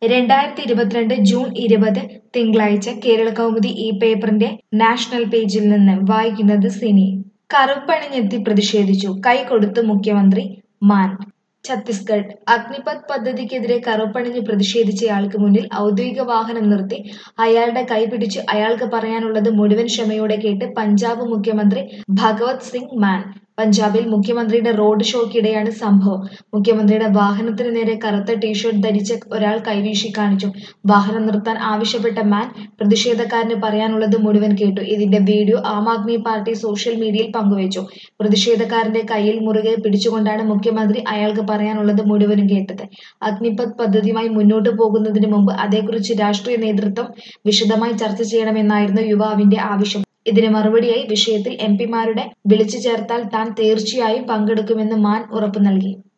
രണ്ടായിരത്തി ഇരുപത്തിരണ്ട് ജൂൺ ഇരുപത് തിങ്കളാഴ്ച കേരള കൗമുദി ഈ പേപ്പറിന്റെ നാഷണൽ പേജിൽ നിന്ന് വായിക്കുന്നത് സിനി കറുപ്പണിഞ്ഞെത്തി പ്രതിഷേധിച്ചു കൈ കൊടുത്തു മുഖ്യമന്ത്രി മാൻ ഛത്തീസ്ഗഡ് അഗ്നിപത് പദ്ധതിക്കെതിരെ കറുപ്പണിഞ്ഞ് പ്രതിഷേധിച്ചയാൾക്ക് മുന്നിൽ ഔദ്യോഗിക വാഹനം നിർത്തി അയാളുടെ കൈ പിടിച്ച് അയാൾക്ക് പറയാനുള്ളത് മുഴുവൻ ക്ഷമയോടെ കേട്ട് പഞ്ചാബ് മുഖ്യമന്ത്രി ഭഗവത് സിംഗ് മാൻ പഞ്ചാബിൽ മുഖ്യമന്ത്രിയുടെ റോഡ് ഷോയ്ക്കിടെയാണ് സംഭവം മുഖ്യമന്ത്രിയുടെ വാഹനത്തിന് നേരെ കറുത്ത ടീഷർട്ട് ധരിച്ച ഒരാൾ കൈവീശി കാണിച്ചു വാഹനം നിർത്താൻ ആവശ്യപ്പെട്ട മാൻ പ്രതിഷേധക്കാരന് പറയാനുള്ളത് മുഴുവൻ കേട്ടു ഇതിന്റെ video Aam Aadmi party social മീഡിയയിൽ പങ്കുവച്ചു പ്രതിഷേധക്കാരന്റെ കയ്യിൽ മുറുകെ പിടിച്ചുകൊണ്ടാണ് മുഖ്യമന്ത്രി അയാൾക്ക് പറയാനുള്ളത് മുഴുവനും കേട്ടത് അഗ്നിപത് പദ്ധതിയുമായി മുന്നോട്ടു പോകുന്നതിന് മുമ്പ് അതേക്കുറിച്ച് രാഷ്ട്രീയ നേതൃത്വം വിശദമായി ചർച്ച ചെയ്യണമെന്നായിരുന്നു യുവാവിന്റെ ആവശ്യം ഇതിന് മറുപടിയായി വിഷയത്തിൽ എം പിമാരുടെ വിളിച്ചു ചേർത്താൽ താൻ തീർച്ചയായും പങ്കെടുക്കുമെന്ന് മാൻ ഉറപ്പു നൽകി